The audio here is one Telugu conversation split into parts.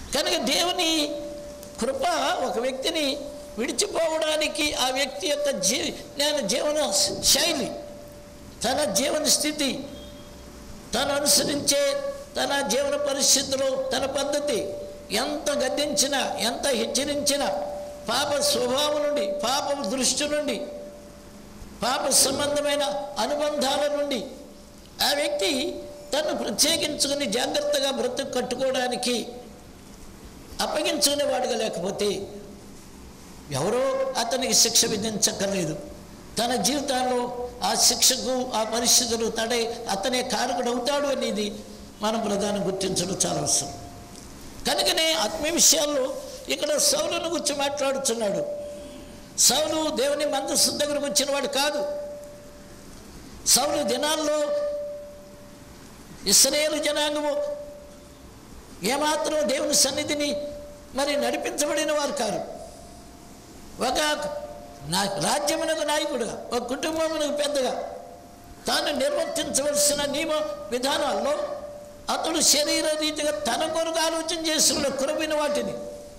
కనుక దేవుని కృప ఒక వ్యక్తిని విడిచిపోవడానికి ఆ వ్యక్తి యొక్క జీ నేను జీవన శైలి తన జీవన స్థితి తను అనుసరించే తన జీవన పరిస్థితులు తన పద్ధతి ఎంత గద్దించినా ఎంత హెచ్చరించినా పాప స్వభావం నుండి పాప దృష్టి నుండి పాప సంబంధమైన అనుబంధాల నుండి ఆ వ్యక్తి తను ప్రత్యేకించుకుని జాగ్రత్తగా బ్రతుకు కట్టుకోవడానికి అప్పగించుకునేవాడుగా లేకపోతే ఎవరో అతనికి శిక్ష విధించక్కర్లేదు తన జీవితాల్లో ఆ శిక్షకు ఆ పరిస్థితులు తడే అతనే కారకుడు అవుతాడు అనేది మనం ప్రధానం గుర్తించడం చాలా అవసరం కనుకనే ఆత్మీయ విషయాల్లో ఇక్కడ సౌలును గురించి మాట్లాడుతున్నాడు సౌలు దేవుని మందస్సు దగ్గరకు వచ్చినవాడు కాదు సౌలు దినాల్లో ఇస్రాయేలు జనాంగము ఏమాత్రం దేవుని సన్నిధిని మరి నడిపించబడిన వారు కారు ఒక నా రాజ్యమునకు నాయకుడుగా ఒక కుటుంబమునకు పెద్దగా తాను నిర్వర్తించవలసిన నియమ విధానాల్లో అతడు శరీర రీతిగా తన కొరకు ఆలోచన చేస్తున్నాడు కురమైన వాటిని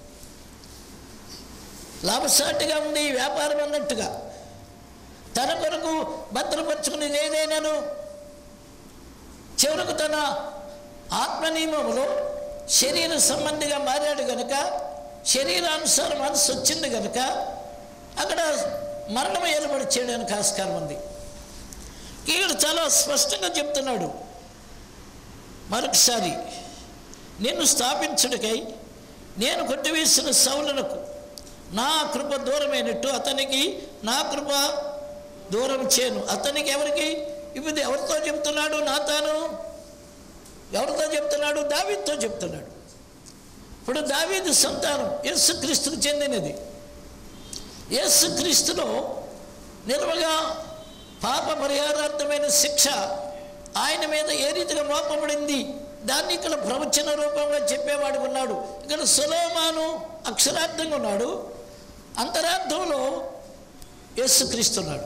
లాభసాటిగా ఉంది ఈ వ్యాపారం అన్నట్టుగా తన కొరకు భద్రపరుచుకునేది ఏదైనాను చివరకు తన ఆత్మ నియమంలో శరీర సంబంధిగా మారాడు గనుక శరీరానుసారం మనసు వచ్చింది కనుక అక్కడ మరణం ఏర్పడి చేయడానికి ఆస్కారం ఉంది ఇక్కడ చాలా స్పష్టంగా చెప్తున్నాడు మరొకసారి నిన్ను స్థాపించుటకై నేను కొట్టివేసిన సౌలునకు నా కృప దూరమైనట్టు అతనికి నా కృప దూరం చేయను అతనికి ఎవరికి ఇప్పుడు ఎవరితో చెప్తున్నాడు నా తాను ఎవరితో చెప్తున్నాడు దావీదుతో చెప్తున్నాడు ఇప్పుడు దావీదు సంతానం యేసుక్రీస్తుకు చెందినది యేసుక్రీస్తులో నిల్వగా పాప పరిహారార్థమైన శిక్ష ఆయన మీద ఏ రీతిగా మోపబడింది దాన్ని ఇక్కడ ప్రవచన రూపంగా చెప్పేవాడు ఉన్నాడు ఇక్కడ సులోమాను అక్షరార్థంగా ఉన్నాడు అంతరార్థంలో యేసుక్రీస్తున్నాడు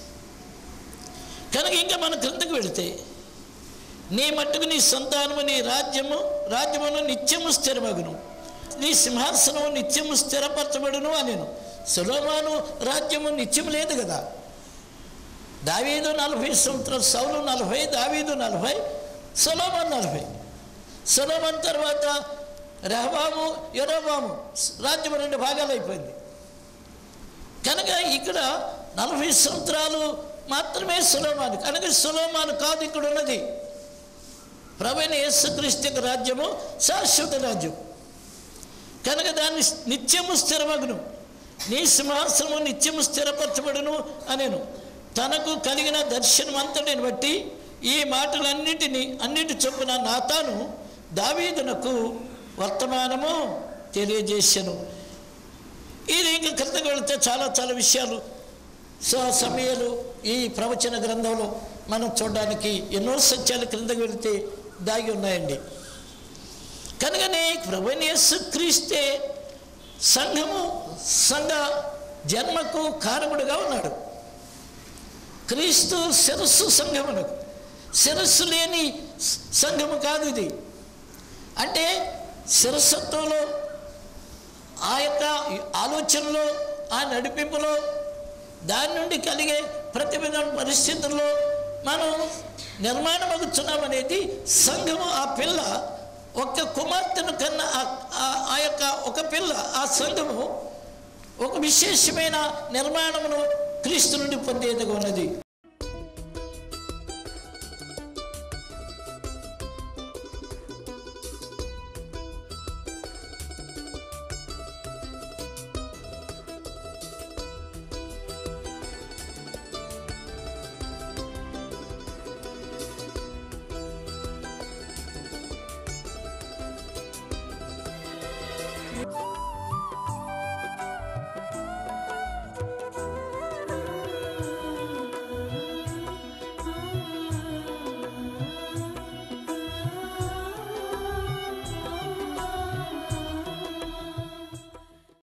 కనుక ఇంకా మన క్రిందకు వెళితే నీ మట్టుకు నీ సంతానము నీ రాజ్యము రాజ్యమును నిత్యము స్థిరమగును నీ సింహాసనము నిత్యము స్థిరపరచబడును అనేను సులోమాను రాజ్యము నిత్యం లేదు కదా దావీదు నలభై సంవత్సరాలు సౌలు నలభై దావీదు నలభై సొలోమన్ నలభై సొలోమన్ తర్వాత రెహబాము యరోబాము రాజ్యం రెండు భాగాలు అయిపోయింది కనుక ఇక్కడ నలభై సంవత్సరాలు మాత్రమే సులోమాను కనుక సులోమాను కాదు ఇక్కడ ఉన్నది ప్రవీణ యేసుక్రీస్తు యొక్క రాజ్యము శాశ్వత రాజ్యం కనుక దాన్ని నిత్యము స్థిరమగును నీ సింహాసనము నిత్యము స్థిరపరచబడును అనేను తనకు కలిగిన దర్శనం అంతటిని బట్టి ఈ మాటలన్నిటినీ అన్నిటి చొప్పున నాతాను దావీదునకు వర్తమానము తెలియజేశాను ఇది ఇంకా క్రిందకు వెళితే చాలా చాలా విషయాలు సో సమయాలు ఈ ప్రవచన గ్రంథంలో మనం చూడడానికి ఎన్నో సత్యాలు క్రిందకు వెళితే దాగి ఉన్నాయండి కనుకనే ప్రభునేసు క్రీస్తే సంఘము సంఘ జన్మకు కారకుడుగా ఉన్నాడు క్రీస్తు శిరస్సు సంఘమునకు శిరస్సు లేని సంఘము కాదు ఇది అంటే శిరస్సత్వంలో ఆ యొక్క ఆలోచనలో ఆ నడిపింపులో దాని నుండి కలిగే ప్రతివిధ పరిస్థితుల్లో మనం నిర్మాణం అవుతున్నాం అనేది సంఘము ఆ పిల్ల ఒక్క కుమార్తెను కన్నా ఆ- ఆ- ఆ యొక్క ఒక పిల్ల ఆ సంఘము ఒక విశేషమైన నిర్మాణమును క్రీస్తు నుండి పొందేదిగా ఉన్నది